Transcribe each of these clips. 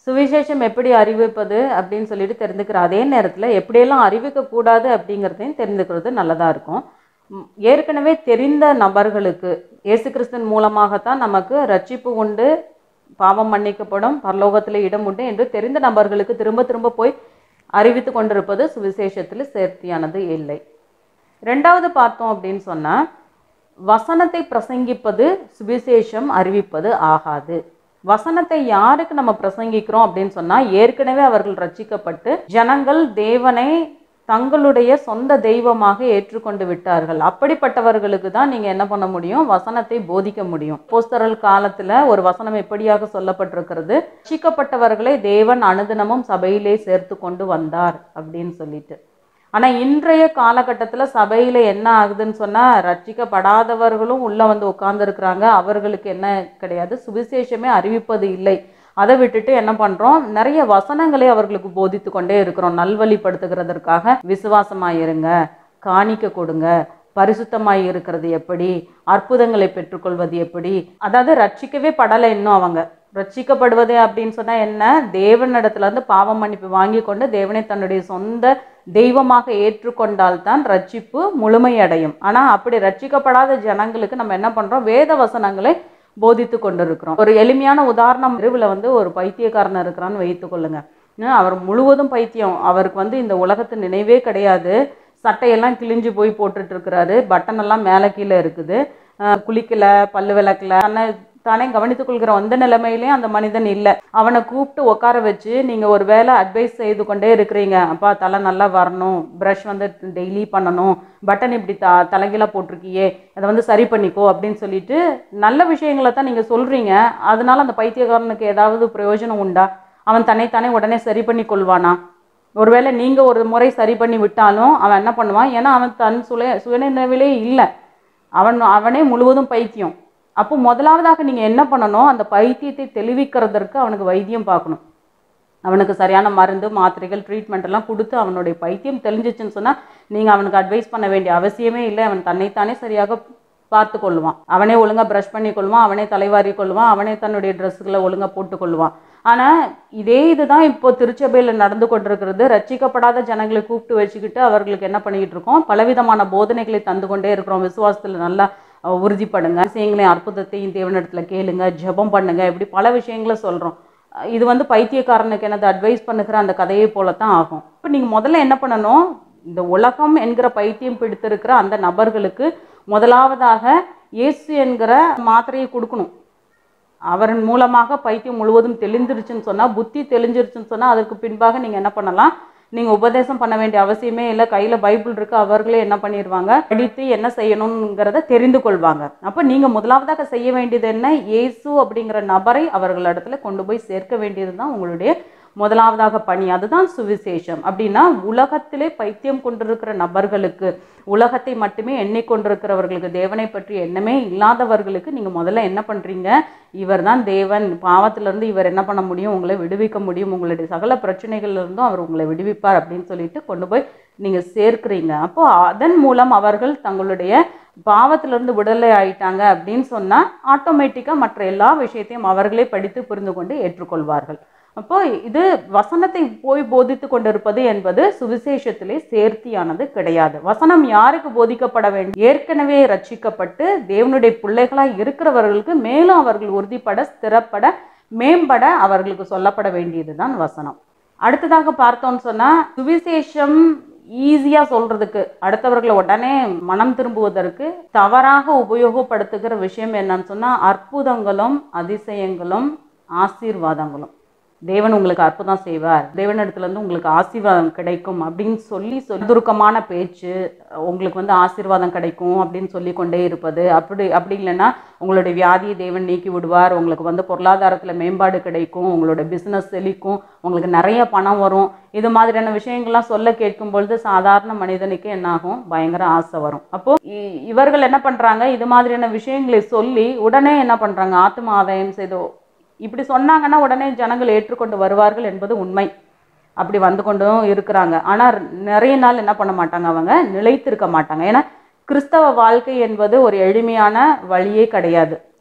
சுவிசேஷம் எப்படி அறிவிப்பது அப்படின்னு சொல்லிட்டு தெரிந்துக்கிற அதே நேரத்தில் எப்படியெல்லாம் அறிவிக்கக்கூடாது அப்படிங்கிறதையும் தெரிந்துக்கிறது நல்லதாக இருக்கும் ம், ஏற்கனவே தெரிந்த நபர்களுக்கு இயேசு கிறிஸ்தன் மூலமாகத்தான் நமக்கு ரட்சிப்பு உண்டு பாவம் மன்னிக்கப்படும் பரலோகத்தில் இடம் உண்டு என்று தெரிந்த நபர்களுக்கு திரும்ப திரும்ப போய் அறிவித்து கொண்டிருப்பது சுவிசேஷத்தில் சேர்த்தியானது இல்லை ரெண்டாவது பார்த்தோம் அப்படின்னு சொன்னால் வசனத்தை பிரசங்கிப்பது சுவிசேஷம் அறிவிப்பது ஆகாது வசனத்தை யாருக்கு நம்ம பிரசங்கிக்கிறோம் அப்படின்னு சொன்னால் ஏற்கனவே அவர்கள் ரட்சிக்கப்பட்டு ஜனங்கள் தேவனை தங்களுடைய சொந்த தெய்வமாக ஏற்றுக்கொண்டு விட்டார்கள் அப்படிப்பட்டவர்களுக்கு தான் நீங்கள் என்ன பண்ண முடியும் வசனத்தை போதிக்க முடியும் போஸ்தரல் காலத்தில் ஒரு வசனம் எப்படியாக சொல்லப்பட்டிருக்கிறது ரட்சிக்கப்பட்டவர்களை தேவன் அனுதினமும் சபையிலே சேர்த்து கொண்டு வந்தார் அப்படின்னு சொல்லிட்டு ஆனால் இன்றைய காலகட்டத்தில் சபையில் என்ன ஆகுதுன்னு சொன்னால் ரட்சிக்கப்படாதவர்களும் உள்ளே வந்து உட்கார்ந்துருக்குறாங்க அவர்களுக்கு என்ன கிடையாது சுவிசேஷமே அறிவிப்பது இல்லை அதை விட்டுட்டு என்ன பண்ணுறோம் நிறைய வசனங்களை அவர்களுக்கு போதித்து கொண்டே இருக்கிறோம் நல்வழிப்படுத்துகிறதற்காக விசுவாசமாக இருங்க காணிக்க கொடுங்க பரிசுத்தமாய் இருக்கிறது எப்படி அற்புதங்களை பெற்றுக்கொள்வது எப்படி அதாவது ரட்சிக்கவே படலை இன்னும் அவங்க ரட்சிக்கப்படுவது அப்படின்னு சொன்னா என்ன தேவனிடத்துல இருந்து பாவ மன்னிப்பு வாங்கி கொண்டு தேவனை தன்னுடைய சொந்த தெய்வமாக ஏற்றுக்கொண்டால்தான் ரட்சிப்பு முழுமையடையும் ஆனா அப்படி ரட்சிக்கப்படாத ஜனங்களுக்கு நம்ம என்ன பண்றோம் வேத வசனங்களை போதித்து கொண்டிருக்கிறோம் ஒரு எளிமையான உதாரணம் தெருவில் வந்து ஒரு பைத்தியக்காரன் இருக்கிறான்னு வைத்துக் கொள்ளுங்க ஏன்னா, அவர் முழுவதும் பைத்தியம் அவருக்கு வந்து இந்த உலகத்து நினைவே கிடையாது சட்டையெல்லாம் கிழிஞ்சு போய் போட்டுட்டு இருக்கிறாரு பட்டன் எல்லாம் மேலே கீழே இருக்குது அஹ் குளிக்கல பல்லு விளக்கல தன்னை தானே கவனித்துக் கொள்கிற அந்த நிலைமையிலையும் அந்த மனிதன் இல்லை அவனை கூப்பிட்டு உட்கார வச்சு நீங்கள் ஒரு வேளை அட்வைஸ் செய்து கொண்டே இருக்கிறீங்க அப்பா தலை நல்லா வரணும் ப்ரஷ் வந்து டெய்லி பண்ணணும் பட்டன் இப்படி த தலைகீழாக போட்டிருக்கியே அதை வந்து சரி பண்ணிக்கோ அப்படின்னு சொல்லிட்டு நல்ல விஷயங்களை தான் நீங்கள் சொல்கிறீங்க அதனால அந்த பைத்தியக்காரனுக்கு ஏதாவது பிரயோஜனம் உண்டா அவன் தன்னைத்தானே உடனே சரி பண்ணி கொள்வானா ஒருவேளை நீங்கள் ஒரு முறை சரி பண்ணி விட்டாலும் அவன் என்ன பண்ணுவான் ஏன்னா அவன் தன் சுய சுயநினைவிலே இல்லை அவன் அவனே முழுவதும் பைத்தியம் அப்போ முதலாவதாக நீங்கள் என்ன பண்ணணும் அந்த பைத்தியத்தை தெளிவிக்கிறதற்கு அவனுக்கு வைத்தியம் பார்க்கணும் அவனுக்கு சரியான மருந்து மாத்திரைகள் ட்ரீட்மெண்ட் எல்லாம் கொடுத்து அவனுடைய பைத்தியம் தெளிஞ்சிச்சுன்னு சொன்னால் நீங்கள் அவனுக்கு அட்வைஸ் பண்ண வேண்டிய அவசியமே இல்லை அவன் தன்னைத்தானே சரியாக பார்த்து கொள்வான் அவனே ஒழுங்காக ப்ரஷ் பண்ணி கொள்வான் அவனே தலைவாரி கொள்வான் அவனே தன்னுடைய ட்ரெஸ்ஸுகளை ஒழுங்காக போட்டுக்கொள்வான் ஆனால் இதே இதுதான் இப்போ திருச்சபையில் நடந்து கொண்டிருக்கிறது ரட்சிக்கப்படாத ஜனங்களை கூப்பிட்டு வச்சுக்கிட்டு அவர்களுக்கு என்ன பண்ணிக்கிட்டு இருக்கோம் பலவிதமான போதனைகளை தந்து கொண்டே இருக்கிறோம் விசுவாசத்தில் நல்லா அஹ், உறுதிப்படுங்க விஷயங்களையும் அற்புதத்தையும் தேவனிடத்துல கேளுங்க ஜெபம் பண்ணுங்க இப்படி பல விஷயங்களை சொல்கிறோம் இது வந்து பைத்தியக்காரனுக்கு எனது அட்வைஸ் பண்ணுகிற அந்த கதையை போலத்தான் ஆகும் இப்போ நீங்கள் முதல்ல என்ன பண்ணணும் இந்த உலகம் என்கிற பைத்தியம் பிடித்திருக்கிற அந்த நபர்களுக்கு முதலாவதாக இயேசு என்கிற மாத்திரையை கொடுக்கணும் அவரின் மூலமாக பைத்தியம் முழுவதும் தெளிந்துருச்சுன்னு சொன்னால் புத்தி தெளிஞ்சிருச்சுன்னு சொன்னால் அதற்கு பின்பாக நீங்கள் என்ன பண்ணலாம் நீங்கள் உபதேசம் பண்ண வேண்டிய அவசியமே இல்லை கையில் பைபிள் இருக்கு அவர்களே என்ன பண்ணிடுவாங்க படித்து என்ன செய்யணுங்கிறத தெரிந்து கொள்வாங்க அப்போ நீங்கள் முதலாவதாக செய்ய வேண்டியது என்ன இயேசு அப்படிங்கிற நபரை அவர்களிடத்துல கொண்டு போய் சேர்க்க வேண்டியது தான் உங்களுடைய முதலாவதாக பணி அதுதான் சுவிசேஷம் அப்படின்னா உலகத்திலே பைத்தியம் கொண்டிருக்கிற நபர்களுக்கு உலகத்தை மட்டுமே எண்ணிக்கொண்டிருக்கிறவர்களுக்கு தேவனை பற்றி எண்ணமே இல்லாதவர்களுக்கு நீங்கள் முதல்ல என்ன பண்ணுறீங்க இவர் தான் தேவன் பாவத்திலிருந்து இவர் என்ன பண்ண முடியும் உங்களை விடுவிக்க முடியும் உங்களுடைய சகல பிரச்சனைகள்ல இருந்தும் அவர் உங்களை விடுவிப்பார் அப்படின்னு சொல்லிட்டு கொண்டு போய் நீங்கள் சேர்க்கிறீங்க அப்போ அதன் மூலம் அவர்கள் தங்களுடைய பாவத்திலிருந்து விடுதலை ஆயிட்டாங்க அப்படின்னு சொன்னால் ஆட்டோமேட்டிக்காக மற்ற எல்லா விஷயத்தையும் அவர்களே படித்து புரிந்து கொண்டு ஏற்றுக்கொள்வார்கள் அப்போ இது வசனத்தை போய் போதித்து கொண்டிருப்பது என்பது சுவிசேஷத்திலே சேர்த்தியானது கிடையாது வசனம் யாருக்கு போதிக்கப்பட வேண்டும் ஏற்கனவே ரட்சிக்கப்பட்டு தேவனுடைய பிள்ளைகளாய் இருக்கிறவர்களுக்கு மேலும் அவர்கள் உறுதிப்பட ஸ்திரப்பட மேம்பட அவர்களுக்கு சொல்லப்பட வேண்டியதுதான் வசனம் அடுத்ததாக பார்த்தோம்னு சொன்னா சுவிசேஷம் ஈஸியா சொல்றதுக்கு அடுத்தவர்களை உடனே மனம் திரும்புவதற்கு தவறாக உபயோகப்படுத்துகிற விஷயம் என்னன்னு சொன்னா அற்புதங்களும் அதிசயங்களும் ஆசீர்வாதங்களும் தேவன் உங்களுக்கு அற்புதம் செய்வார் தேவனிடத்துல இருந்து உங்களுக்கு ஆசீர்வாதம் கிடைக்கும் அப்படின்னு சொல்லி சொல்லி சுருக்கமான பேச்சு உங்களுக்கு வந்து ஆசீர்வாதம் கிடைக்கும் அப்படின்னு சொல்லி கொண்டே இருப்பது அப்படி அப்படி இல்லைன்னா உங்களுடைய வியாதியை தேவன் நீக்கி விடுவார் உங்களுக்கு வந்து பொருளாதாரத்தில் மேம்பாடு கிடைக்கும் உங்களோட பிஸ்னஸ் செழிக்கும் உங்களுக்கு நிறைய பணம் வரும் இது மாதிரியான விஷயங்கள்லாம் சொல்ல கேட்கும் பொழுது சாதாரண மனிதனுக்கு என்னாகும் பயங்கர ஆசை வரும் அப்போ இ- இவர்கள் என்ன பண்றாங்க இது மாதிரியான விஷயங்களை சொல்லி உடனே என்ன பண்றாங்க ஆத்ம ஆதாயம் செய்து இப்படி சொன்னாங்கன்னா உடனே ஜனங்கள் ஏற்றுக்கொண்டு வருவார்கள் என்பது உண்மை அப்படி வந்து கொண்டும் இருக்கிறாங்க ஆனால் நிறைய நாள் என்ன பண்ண மாட்டாங்க அவங்க நிலைத்திருக்க மாட்டாங்க ஏன்னா கிறிஸ்தவ வாழ்க்கை என்பது ஒரு எளிமையான வழியே கிடையாது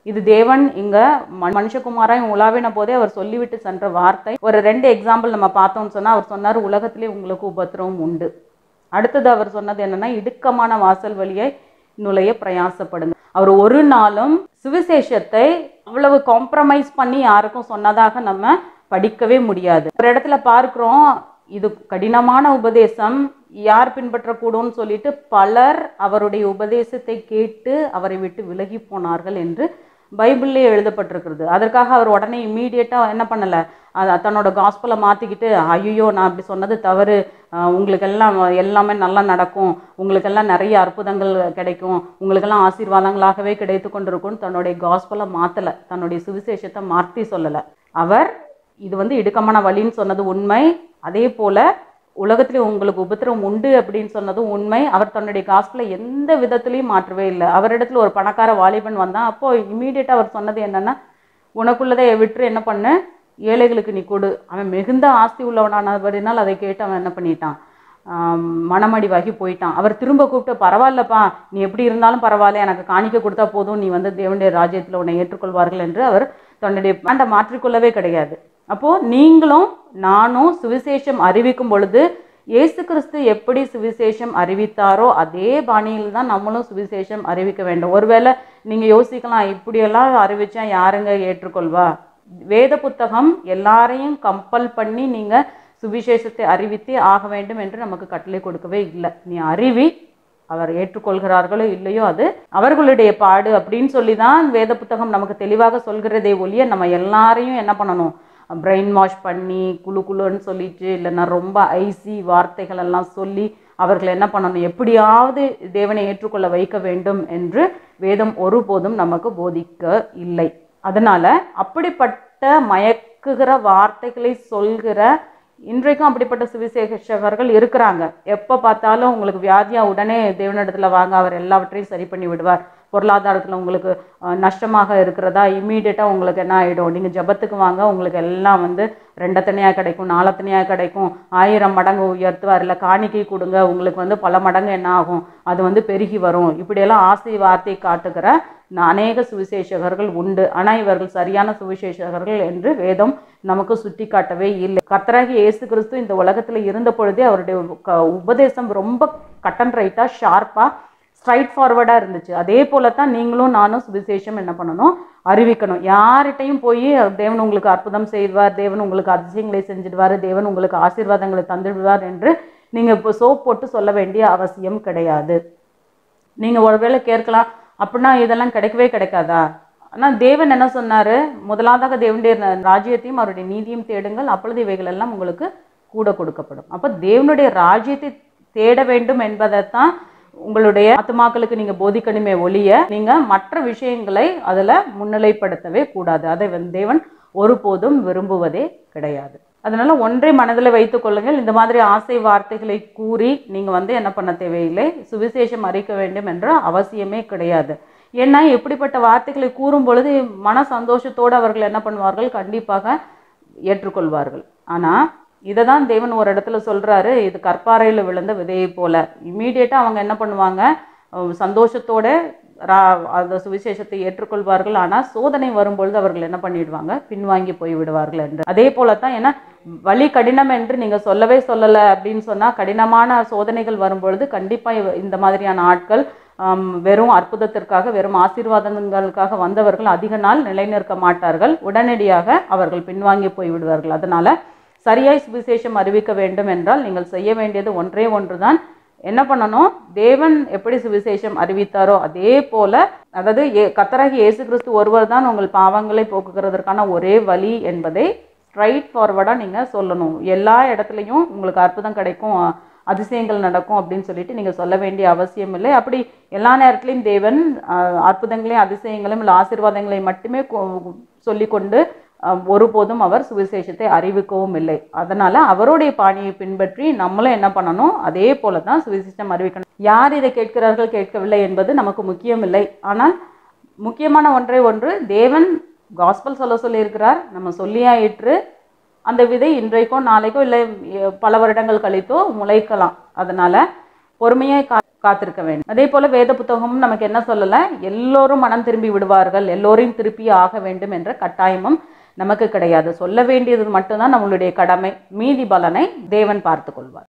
இது தேவன் இங்க ம- மனுஷகுமாராய் உலாவின போதே அவர் சொல்லிவிட்டு சென்ற வார்த்தை ஒரு ரெண்டு எக்ஸாம்பிள் நம்ம பார்த்தோம்னு சொன்னா அவர் சொன்னார் உலகத்திலே உங்களுக்கு உபத்திரவம் உண்டு அடுத்தது அவர் சொன்னது என்னன்னா இடுக்கமான வாசல் வழியை நுழைய பிரயாசப்படுங்க அவர் ஒரு நாளும் சுவிசேஷத்தை அவ்வளவு காம்ப்ரமைஸ் பண்ணி யாருக்கும் சொன்னதாக நம்ம படிக்கவே முடியாது ஒரு இடத்துல பார்க்கிறோம் இது கடினமான உபதேசம் யார் பின்பற்றக்கூடும்னு சொல்லிட்டு பலர் அவருடைய உபதேசத்தை கேட்டு அவரை விட்டு விலகி போனார்கள் என்று பைபிள்லே எழுதப்பட்டிருக்கிறது அதற்காக அவர் உடனே இம்மீடியட்டாக என்ன பண்ணலை அது தன்னோட காஸ்பலை மாற்றிக்கிட்டு ஐயோ நான் அப்படி சொன்னது தவறு அஹ் உங்களுக்கெல்லாம் எல்லாமே நல்லா நடக்கும் உங்களுக்கெல்லாம் நிறைய அற்புதங்கள் கிடைக்கும் உங்களுக்கெல்லாம் ஆசீர்வாதங்களாகவே கிடைத்து கொண்டிருக்கும்னு தன்னுடைய காஸ்பலை மாற்றலை தன்னுடைய சுவிசேஷத்தை மாற்றி சொல்லலை அவர் இது வந்து இடுக்கமான வழின்னு சொன்னது உண்மை அதே போல உலகத்திலே உங்களுக்கு உபத்திரவம் உண்டு அப்படின்னு சொன்னதும் உண்மை அவர் தன்னுடைய காஸ்பில் எந்த விதத்திலையும் மாற்றவே இல்லை அவரிடத்துல ஒரு பணக்கார வாலிபன் வந்தான் அப்போ இம்மீடியட்டாக அவர் சொன்னது என்னன்னா உனக்குள்ளதை விட்டு என்ன பண்ணு ஏழைகளுக்கு நீ கொடு அவன் மிகுந்த ஆஸ்தி உள்ளவனானபடினால் அதை கேட்டு அவன் என்ன பண்ணிட்டான் ஆம், மனமடிவாகி போயிட்டான் அவர் திரும்ப கூப்பிட்டு பரவாயில்லப்பா நீ எப்படி இருந்தாலும் பரவாயில்ல எனக்கு காணிக்க கொடுத்தா போதும் நீ வந்து தேவனுடைய ராஜ்யத்தில் உன்னை ஏற்றுக்கொள்வார்கள் என்று அவர் தன்னுடைய பாண்டை மாற்றிக்கொள்ளவே கிடையாது அப்போ நீங்களும் நானும் சுவிசேஷம் அறிவிக்கும் பொழுது இயேசு கிறிஸ்து எப்படி சுவிசேஷம் அறிவித்தாரோ அதே பாணியில் தான் நம்மளும் சுவிசேஷம் அறிவிக்க வேண்டும் ஒருவேளை நீங்க யோசிக்கலாம் இப்படியெல்லாம் அறிவிச்சா யாருங்க ஏற்றுக்கொள்வா வேத புத்தகம் எல்லாரையும் கம்பல் பண்ணி நீங்க சுவிசேஷத்தை அறிவித்தே ஆக வேண்டும் என்று நமக்கு கட்டளை கொடுக்கவே இல்லை நீ அறிவி அவர் ஏற்றுக்கொள்கிறார்களோ இல்லையோ அது அவர்களுடைய பாடு அப்படின்னு சொல்லி தான் வேத புத்தகம் நமக்கு தெளிவாக சொல்கிறதே ஒழிய நம்ம எல்லாரையும் என்ன பண்ணணும் பிரெயின் வாஷ் பண்ணி குளு குளுன்னு சொல்லிட்டு இல்லைன்னா ரொம்ப ஐசி வார்த்தைகள் எல்லாம் சொல்லி அவர்கள் என்ன பண்ணணும் எப்படியாவது தேவனை ஏற்றுக்கொள்ள வைக்க வேண்டும் என்று வேதம் ஒருபோதும் நமக்கு போதிக்க இல்லை அதனால அப்படிப்பட்ட மயக்குகிற வார்த்தைகளை சொல்கிற இன்றைக்கும் அப்படிப்பட்ட சுவிசேஷகர்கள் இருக்கிறாங்க எப்போ பார்த்தாலும் உங்களுக்கு வியாதியா உடனே தேவனிடத்துல வாங்க அவர் எல்லாவற்றையும் சரி பண்ணி விடுவார் பொருளாதாரத்தில் உங்களுக்கு அஹ், நஷ்டமாக இருக்கிறதா இம்மீடியட்டாக உங்களுக்கு என்ன ஆகிடும் நீங்கள் ஜெபத்துக்கு வாங்க உங்களுக்கு எல்லாம் வந்து ரெண்டத்தனையாக கிடைக்கும் நாலத்தனையாக கிடைக்கும் ஆயிரம் மடங்கு உயர்த்துவார் இல்லை காணிக்கை கொடுங்க உங்களுக்கு வந்து பல மடங்கு என்ன ஆகும் அது வந்து பெருகி வரும் இப்படியெல்லாம் ஆசை வார்த்தை காட்டுகிற ந- அநேக சுவிசேஷகர்கள் உண்டு ஆனால் இவர்கள் சரியான சுவிசேஷகர்கள் என்று வேதம் நமக்கு சுட்டி காட்டவே இல்லை கர்த்தராகி இயேசு கிறிஸ்து இந்த உலகத்தில் இருந்த பொழுதே அவருடைய க- உபதேசம் ரொம்ப கட்டன் ரைட்டாக ஷார்ப்பாக ஸ்ட்ரைட் ஃபார்வர்டாக இருந்துச்சு அதே போல தான் நீங்களும் நானும் சுவிசேஷம் என்ன பண்ணணும் அறிவிக்கணும் யார்கிட்டையும் போய் தேவன் உங்களுக்கு அற்புதம் செய்வார் தேவன் உங்களுக்கு அதிசயங்களை செஞ்சிடுவார் தேவன் உங்களுக்கு ஆசீர்வாதங்களை தந்துடுவார் என்று நீங்கள் இப்போ சோப் போட்டு சொல்ல வேண்டிய அவசியம் கிடையாது நீங்கள் ஒருவேளை கேட்கலாம் அப்படின்னா இதெல்லாம் கிடைக்கவே கிடைக்காதா ஆனால் தேவன் என்ன சொன்னார் முதலாவதாக தேவனுடைய ந- ராஜ்யத்தையும் அவருடைய நீதியும் தேடுங்கள் அப்பொழுது இவைகள் எல்லாம் உங்களுக்கு கூட கொடுக்கப்படும் அப்போ தேவனுடைய ராஜ்யத்தை தேட வேண்டும் என்பதைத்தான் உங்களுடைய ஆத்துமாக்களுக்கு நீங்கள் போதிக்கணுமே ஒழிய நீங்கள் மற்ற விஷயங்களை அதில் முன்னிலைப்படுத்தவே கூடாது அதை வந்து தேவன் ஒருபோதும் விரும்புவதே கிடையாது அதனால ஒன்றை மனதில் வைத்துக் கொள்ளுங்கள் இந்த மாதிரி ஆசை வார்த்தைகளை கூறி நீங்க வந்து என்ன பண்ண தேவையில்லை சுவிசேஷம் அறிக்க வேண்டும் என்ற அவசியமே கிடையாது ஏன்னா எப்படிப்பட்ட வார்த்தைகளை கூறும் பொழுது மன சந்தோஷத்தோடு அவர்கள் என்ன பண்ணுவார்கள் கண்டிப்பாக ஏற்றுக்கொள்வார்கள் ஆனா இதை தான் தேவன் ஒரு இடத்துல சொல்றாரு இது கற்பாறையில் விழுந்த விதையை போல இம்மீடியட்டாக அவங்க என்ன பண்ணுவாங்க அஹ் சந்தோஷத்தோட ரா- அந்த சுவிசேஷத்தை ஏற்றுக்கொள்வார்கள் ஆனால் சோதனை வரும்பொழுது அவர்கள் என்ன பண்ணிடுவாங்க பின்வாங்கி போய் விடுவார்கள் என்று அதே போல தான் ஏன்னா வழி கடினம் என்று நீங்கள் சொல்லவே சொல்லலை அப்படின்னு சொன்னால் கடினமான சோதனைகள் வரும்பொழுது கண்டிப்பாக இந்த மாதிரியான ஆட்கள் ஆம், வெறும் அற்புதத்திற்காக வெறும் ஆசீர்வாதங்களுக்காக வந்தவர்கள் அதிக நாள் நிலைநிற்க மாட்டார்கள் உடனடியாக அவர்கள் பின்வாங்கி போய் விடுவார்கள் அதனால சரியாய் சுவிசேஷம் அறிவிக்க வேண்டும் என்றால் நீங்கள் செய்ய வேண்டியது ஒன்றே ஒன்றுதான் என்ன பண்ணணும் தேவன் எப்படி சுவிசேஷம் அறிவித்தாரோ அதே போல அதாவது ஏ- கர்த்தராகிய இயேசு கிறிஸ்து ஒருவர் தான் உங்கள் பாவங்களை போக்குகிறதற்கான ஒரே வழி என்பதை ஸ்ட்ரைட் ஃபார்வர்டாக நீங்கள் சொல்லணும் எல்லா இடத்துலையும் உங்களுக்கு அற்புதம் கிடைக்கும் அ- அதிசயங்கள் நடக்கும் அப்படின்னு சொல்லிட்டு நீங்கள் சொல்ல வேண்டிய அவசியம் இல்லை அப்படி எல்லா நேரத்திலையும் தேவன் அஹ், அற்புதங்களையும் அதிசயங்களையும் இல்லை ஆசீர்வாதங்களையும் மட்டுமே கொ- சொல்லிக்கொண்டு அஹ், ஒருபோதும் அவர் சுவிசேஷத்தை அறிவிக்கவும் இல்லை அதனால அவருடைய பாணியை பின்பற்றி நம்மளும் என்ன பண்ணணும் அதே போல தான் சுவிசேஷம் அறிவிக்கணும் யார் இதை கேட்கிறார்கள் கேட்கவில்லை என்பது நமக்கு முக்கியமில்லை ஆனால் முக்கியமான ஒன்றை ஒன்று தேவன் காஸ்பல் சொல்ல சொல்லியிருக்கிறார் நம்ம சொல்லியாயிற்று அந்த விதை இன்றைக்கோ நாளைக்கோ இல்லை எ- பல வருடங்கள் கழித்தோ முளைக்கலாம் அதனால பொறுமையை கா காத்திருக்க வேண்டும் அதே போல வேத புத்தகமும் நமக்கு என்ன சொல்லல எல்லோரும் மனம் திரும்பி விடுவார்கள் எல்லோரையும் திருப்பி ஆக வேண்டும் என்ற கட்டாயமும் நமக்கு கிடையாது சொல்ல வேண்டியது மட்டும்தான் நம்மளுடைய கடமை மீதி பலனை தேவன் பார்த்து கொள்வார்